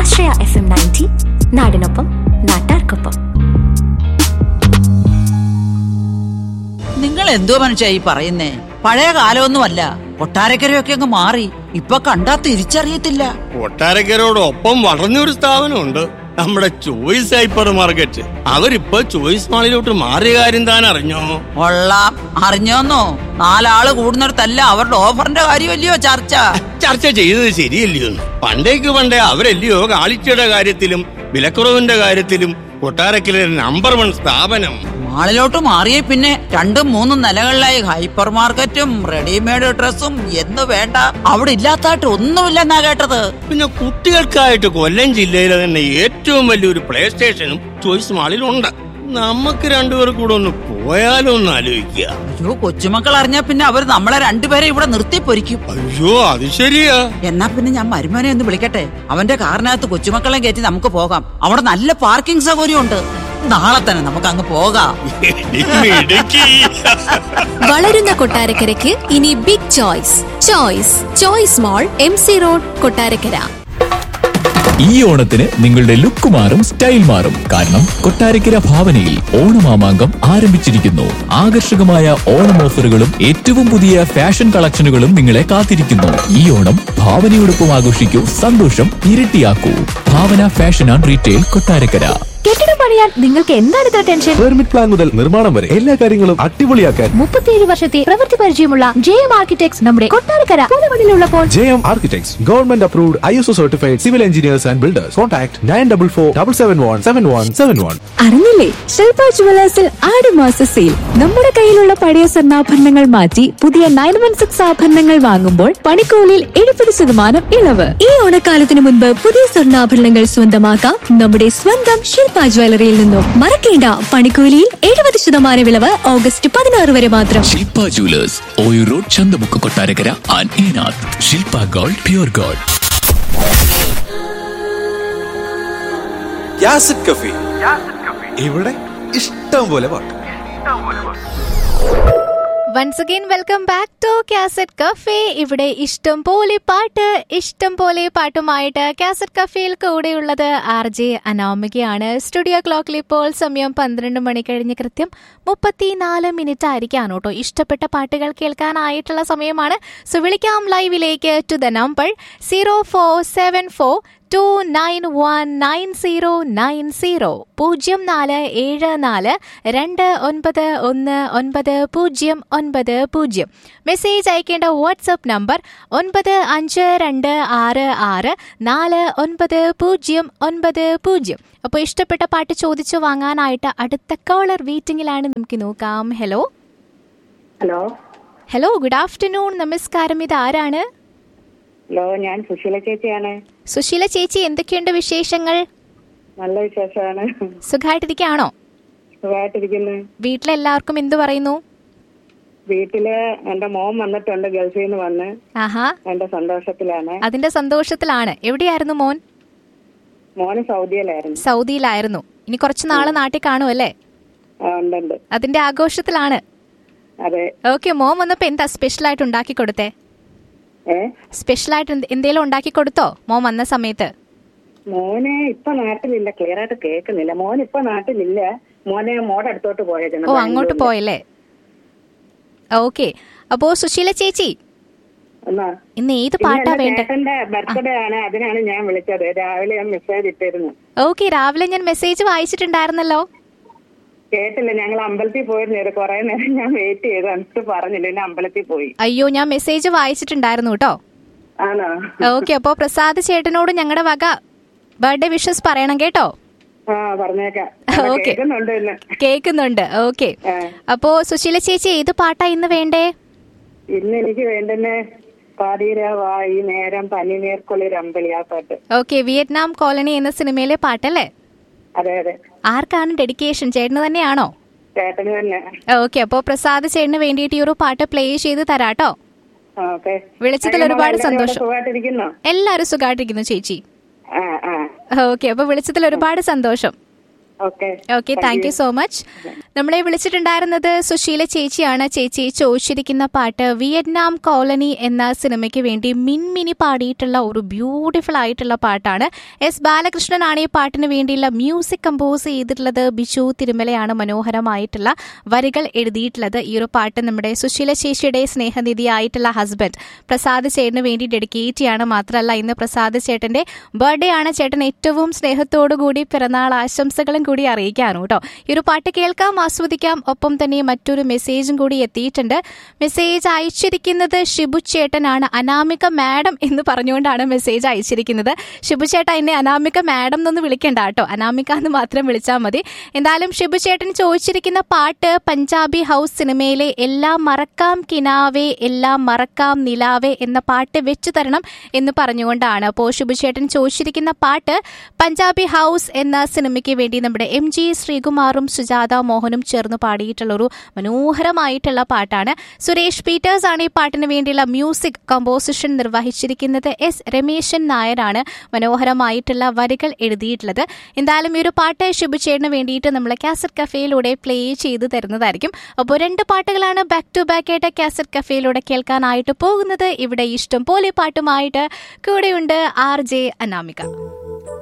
ആശ്രയ F M ninety നാടിനൊപ്പം നാട്ടാർക്കൊപ്പം നിങ്ങൾ എന്തോ മനുഷ്യ ഈ പറയുന്നേ പഴയ കാലമൊന്നുമല്ല കൊട്ടാരക്കരയൊക്കെ അങ്ങ് മാറി ഇപ്പൊ കണ്ടാ തിരിച്ചറിയത്തില്ല കൊട്ടാരക്കരോടൊപ്പം വളർന്നൊരു സ്ഥാപനമുണ്ട് നമ്മുടെ ചോയ്സ് ഹൈപ്പർ മാർക്കറ്റ് അവരിപ്പോ ചോയ്സ് മാളിലോട്ട് മാറിയ കാര്യം താൻ അറിഞ്ഞോ കൊള്ളാം അറിഞ്ഞോന്നോ നാലാള് കൂടുന്നിടത്തല്ല അവരുടെ ഓഫറിന്റെ കാര്യമല്ലയോ ചർച്ച ചർച്ച ചെയ്തത് ശരിയല്ലയോ പണ്ടേക്ക് പണ്ടേ അവരല്ലയോ കാളിച്ചയുടെ കാര്യത്തിലും വിലക്കുറവിന്റെ കാര്യത്തിലും കൊട്ടാരക്കര നമ്പർ വൺ സ്ഥാപനം മാളിലോട്ട് മാറിയ പിന്നെ രണ്ടും മൂന്നും നിലകളിലായി ഹൈപ്പർ മാർക്കറ്റും റെഡിമെയ്ഡ് ഡ്രസ്സും എന്ന് വേണ്ട അവിടെ ഇല്ലാത്തായിട്ട് ഒന്നുമില്ലെന്നാ കേട്ടത് പിന്നെ കുട്ടികൾക്കായിട്ട് കൊല്ലം ജില്ലയിലെ തന്നെ ഏറ്റവും വലിയൊരു പ്ലേ സ്റ്റേഷനും ചോയ്സ് മാളിലുണ്ട് നമുക്ക് രണ്ടുപേർ കൂടെ ഒന്ന് പോയാലോ ഒന്ന് ആലോചിക്കുക അയ്യോ കൊച്ചുമക്കൾ അറിഞ്ഞാ പിന്നെ അവർ നമ്മളെ രണ്ടുപേരെ ഇവിടെ നിർത്തി പൊരിക്കും അയ്യോ അത് ശരിയാ എന്നാ പിന്നെ ഞാൻ മരുമോനെ ഒന്ന് വിളിക്കട്ടെ അവന്റെ കാറിനകത്ത് കൊച്ചുമക്കളെ കയറ്റി നമുക്ക് പോകാം അവിടെ നല്ല പാർക്കിംഗ് സൗകര്യമുണ്ട് നാളെ തന്നെ നമുക്ക് അങ്ങ് പോകാം ഇടുക്കി വളരുന്ന കൊട്ടാരക്കരയ്ക്ക് ഇനി big Choice Choice Choice mall M C road Kottarakkara ഈ ഓണത്തിന് നിങ്ങളുടെ ലുക്ക് മാറും സ്റ്റൈൽ മാറും കാരണം കൊട്ടാരക്കര ഭാവനയിൽ ഓണമാമാങ്കം ആരംഭിച്ചിരിക്കുന്നു ആകർഷകമായ ഓണം ഓഫറുകളും ഏറ്റവും പുതിയ ഫാഷൻ കളക്ഷനുകളും നിങ്ങളെ കാത്തിരിക്കുന്നു ഈ ഓണം ഭാവനയോടൊപ്പം ആഘോഷിക്കൂ സന്തോഷം ഇരട്ടിയാക്കൂ Bhavana fashion and retail Kottarakkara കെട്ടിടം പണിയാൻ നിങ്ങൾക്ക് എന്താണ് ഇത്ര ടെൻഷൻ പെർമിറ്റ് പ്ലാൻ മുതൽ നിർമ്മാണം വരെ എല്ലാ കാര്യങ്ങളും അടിപൊളിയാക്കാൻ മുപ്പത്തിയേഴ് വർഷത്തെ പ്രവൃത്തി പരിചയമുള്ള ജെ എം ആർക്കിടെക്ട്സ് നമ്മുടെ കൊട്ടാരക്കര പുതുമണിലുള്ളപ്പോൾ J M architects government approved I S O certified civil engineers and builders contact nine double four double seven one seven one seven one അറിഞ്ഞില്ലേ ശില്പ ജുവലേഴ്സിൽ ആടുമാസ സെയിൽ നമ്മുടെ കയ്യിലുള്ള പഴയ സ്വർണ്ണാഭരണങ്ങൾ മാറ്റി പുതിയ നയൻ വൺ സിക്സ് ആഭരണങ്ങൾ വാങ്ങുമ്പോൾ പണിക്കൂലിയിൽ എഴുപത് ശതമാനം ഇളവ് ഈ ഓണക്കാലത്തിന് മുൻപ് പുതിയ സ്വർണ്ണാഭരണങ്ങൾ സ്വന്തമാക്കാം നമ്മുടെ സ്വന്തം ശില്പ ജ്വല്ലറിയിൽ നിന്നും മറക്കേണ്ട പണിക്കൂലിയിൽ എഴുപത് ശതമാനം ഇളവ് ഓഗസ്റ്റ് പതിനാറ് വരെ മാത്രം ശില്പ ജുവലേഴ്സ് ഓയു road Chanthamukku Kottarakkara and Enath Shilpa gold pure gold യാസിഡ് കഫി ഇവിടെ ഇഷ്ടം പോലെ പാട്ട് once again welcome back to cassette cafe ഇവിടെ ഇഷ്ടം പോലെ പാട്ട് ഇഷ്ടം പോലെ പാട്ടുമായിട്ട് കാസറ്റ് കഫേയിൽ കൂടെയുള്ളത് ആർ ജെ അനാമികയാണ് സ്റ്റുഡിയോ ക്ലോക്കിൽ ഇപ്പോൾ സമയം പന്ത്രണ്ട് മണി കഴിഞ്ഞ് കൃത്യം മുപ്പത്തിനാല് മിനിറ്റ് ആയിരിക്കാണ് കേട്ടോ ഇഷ്ടപ്പെട്ട പാട്ടുകൾ കേൾക്കാനായിട്ടുള്ള സമയമാണ് സോ വിളിക്കാം ലൈവിലേക്ക് to the number zero four seven four two nine one nine zero nine zero പൂജ്യം നാല് ഏഴ് നാല് രണ്ട് ഒൻപത് ഒന്ന് ഒൻപത് പൂജ്യം ഒൻപത് പൂജ്യം മെസ്സേജ് അയക്കേണ്ട വാട്സപ്പ് നമ്പർ ഒൻപത് അഞ്ച് രണ്ട് ആറ് ആറ് നാല് ഒൻപത് പൂജ്യം ഒൻപത് പൂജ്യം അപ്പോൾ ഇഷ്ടപ്പെട്ട പാട്ട് ചോദിച്ചു വാങ്ങാനായിട്ട് അടുത്ത കോളർ വെയിറ്റിംഗിലാണ് നമുക്ക് നോക്കാം hello hello hello good afternoon നമസ്കാരം ഇത് ആരാണ് ഹലോ ഞാൻ സുശീല ചേച്ചിയാണ് സുശീല ചേച്ചി എന്തൊക്കെയുണ്ട് വിശേഷങ്ങൾ നല്ല വിശേഷമാണ് സുഖമായിട്ടിരിക്കുകയാണോ സുഖമായിട്ടിരിക്കുന്നു വീട്ടിലെല്ലാവർക്കും എന്തു പറയുന്നു വീട്ടില് എന്റെ മോൻ വന്നിട്ടുണ്ട് ഗൾഫിൽ നിന്ന് വന്ന് ആഹാ എന്റെ സന്തോഷത്തിലാണ് അതിന്റെ സന്തോഷത്തിലാണ് എവിടെയായിരുന്നു മോൻ മോന് സൗദിയിലായിരുന്നു സൗദിയിലായിരുന്നു ഇനി കുറച്ച് നാള് നാട്ടിൽ കാണുമല്ലേ ആ, ഉണ്ടുണ്ട് അതിന്റെ ആഘോഷത്തിലാണ് അതെ ഓക്കെ മോൻ വന്നപ്പോ എന്താ സ്പെഷ്യൽ ആയിട്ട് ഉണ്ടാക്കി കൊടുത്തേ ഏ സ്പെഷ്യൽ ആയിട്ട് എന്ത്- എന്തേലും ഉണ്ടാക്കി കൊടുത്തോ മോൻ വന്ന സമയത്ത് മോനെ ഇപ്പൊ നാട്ടിലില്ല ക്ലിയർ ആയിട്ട് കേൾക്കുന്നില്ല മോൻ ഇപ്പൊ നാട്ടിലില്ല മോനെ മോടെ അടുത്തോട്ട് പോയേക്കുന്നു ഓ അങ്ങോട്ട് പോയല്ലേ ഓക്കെ അപ്പോ സുശീല ചേച്ചി എന്നാ ഇന്ന് ഏത് ഇന്ന് പാട്ടാ എന്റെ വേണ്ടേ ചേട്ടന്റെ ബർത്ത്ഡേ ആണ് അതിനാണ് ഞാൻ വിളിച്ചത് രാവിലെ ഞാൻ മെസ്സേജ് ഇട്ടിരുന്നു ഓക്കെ രാവിലെ ഞാൻ മെസ്സേജ് വായിച്ചിട്ടുണ്ടായിരുന്നല്ലോ കേട്ടില്ല ഞങ്ങൾ അമ്പലത്തിൽ പോയിരുന്നു കുറെ നേരം ഞാൻ വെയിറ്റ് ചെയ്തു എന്നിട്ട് പറഞ്ഞില്ല പിന്നെ അമ്പലത്തിൽ പോയി അയ്യോ ഞാൻ മെസ്സേജ് വായിച്ചിട്ടുണ്ടായിരുന്നു കേട്ടോ ആണോ ഓക്കെ അപ്പോ പ്രസാദ് ചേട്ടനോട് ഞങ്ങളുടെ വക ബർത്ത്ഡേ വിഷസ് പറയണം കേട്ടോ ആ പറഞ്ഞേക്കാം ഓക്കെ കേൾക്കുന്നുണ്ട് ഇന്ന് കേൾക്കുന്നുണ്ട് ഓക്കെ ആ. അപ്പോ സുശീല ചേച്ചി ഏത് പാട്ടാ ഇന്ന് വേണ്ടേ ഇന്ന് എനിക്ക് വേണ്ടുന്ന പാതിരവായി നേരം പനിനീർക്കുളിർ അമ്പലി ആ പാട്ട് ഓക്കെ വിയറ്റ്നാം കോളനി എന്ന സിനിമയിലെ പാട്ടല്ലേ അതെ അതെ ആർക്കാണ് ഡെഡിക്കേഷൻ ചേട്ടന് തന്നെയാണോ ചേട്ടന് തന്നെ ഓക്കെ അപ്പോ പ്രസാദ് ചേട്ടന് വേണ്ടിയിട്ട് ഈ ഒരു പാട്ട് പ്ലേ ചെയ്ത് തരാട്ടോ ആ, ഓക്കെ വിളിച്ചതിൽ ഒരുപാട് സന്തോഷം okay okay thank you so much നമ്മളെ വിളിച്ചിട്ടുണ്ടായിരുന്നത് സുശീല ചേച്ചിയാണ് ചേച്ചി ചോദിച്ചിരിക്കുന്ന പാട്ട് വിയറ്റ്നാം കോളനി എന്ന സിനിമയ്ക്ക് വേണ്ടി മിൻമിനി പാടിയിട്ടുള്ള ഒരു ബ്യൂട്ടിഫുൾ ആയിട്ടുള്ള പാട്ടാണ് എസ് ബാലകൃഷ്ണനാണ് ഈ പാട്ടിന് വേണ്ടിയുള്ള മ്യൂസിക് കമ്പോസ് ചെയ്തിട്ടുള്ളത് ബിജു തിരുമലയാണ് മനോഹരമായിട്ടുള്ള വരികൾ എഴുതിയിട്ടുള്ളത് ഈ ഒരു പാട്ട് നമ്മുടെ സുശീല ചേച്ചിയുടെ സ്നേഹനിധിയായിട്ടുള്ള ഹസ്ബൻഡ് പ്രസാദ് ചേട്ടന് വേണ്ടി ഡെഡിക്കേറ്റ് ചെയ്യാണ് മാത്രമല്ല ഇന്ന് പ്രസാദ് ചേട്ടന്റെ ബർത്ത്ഡേ ആണ് ചേട്ടൻ ഏറ്റവും സ്നേഹത്തോടു കൂടി പിറന്നാൾ ആശംസകളും കൂടി അറിയിക്കാനും കേട്ടോ ഈ ഒരു പാട്ട് കേൾക്കാം ആസ്വദിക്കാം ഒപ്പം തന്നെ മറ്റൊരു മെസ്സേജും കൂടി എത്തിയിട്ടുണ്ട് മെസ്സേജ് അയച്ചിരിക്കുന്നത് ഷിബു ചേട്ടനാണ് അനാമിക മാഡം എന്ന് പറഞ്ഞുകൊണ്ടാണ് മെസ്സേജ് അയച്ചിരിക്കുന്നത് ഷിബു ചേട്ടൻ എന്നെ അനാമിക മാഡം എന്നൊന്ന് വിളിക്കണ്ട കേട്ടോ അനാമിക എന്ന് മാത്രം വിളിച്ചാൽ മതി എന്തായാലും ഷിബു ചേട്ടൻ ചോദിച്ചിരിക്കുന്ന പാട്ട് പഞ്ചാബി ഹൗസ് സിനിമയിലെ എല്ലാം മറക്കാം കിനാവേ എല്ലാം മറക്കാം നിലാവേ എന്ന പാട്ട് വെച്ചു തരണം എന്ന് പറഞ്ഞുകൊണ്ടാണ് അപ്പോൾ ഷിബു ചേട്ടൻ ചോദിച്ചിരിക്കുന്ന പാട്ട് പഞ്ചാബി ഹൗസ് എന്ന സിനിമയ്ക്ക് വേണ്ടി നമ്മുടെ എം ജി ശ്രീകുമാറും സുജാത മോഹനും ചേർന്ന് പാടിയിട്ടുള്ള ഒരു മനോഹരമായിട്ടുള്ള പാട്ടാണ് സുരേഷ് പീറ്റേഴ്സ് ആണ് ഈ പാട്ടിന് വേണ്ടിയുള്ള മ്യൂസിക് കമ്പോസിഷൻ നിർവഹിച്ചിരിക്കുന്നത് എസ് രമേശൻ നായരാണ് മനോഹരമായിട്ടുള്ള വരികൾ എഴുതിയിട്ടുള്ളത് എന്തായാലും ഈ ഒരു പാട്ട് ഷിബുചേടിന് വേണ്ടിയിട്ട് നമ്മൾ കാസറ്റ് കഫേയിലൂടെ പ്ലേ ചെയ്ത് തരുന്നതായിരിക്കും അപ്പോൾ രണ്ട് പാട്ടുകളാണ് ബാക്ക് ടു ബാക്ക് ആയിട്ട് കാസറ്റ് കഫേയിലൂടെ കേൾക്കാനായിട്ട് പോകുന്നത് ഇവിടെ ഇഷ്ടം പോലെ പാട്ടുമായിട്ട് കൂടെയുണ്ട് ആർ ജെ അനാമിക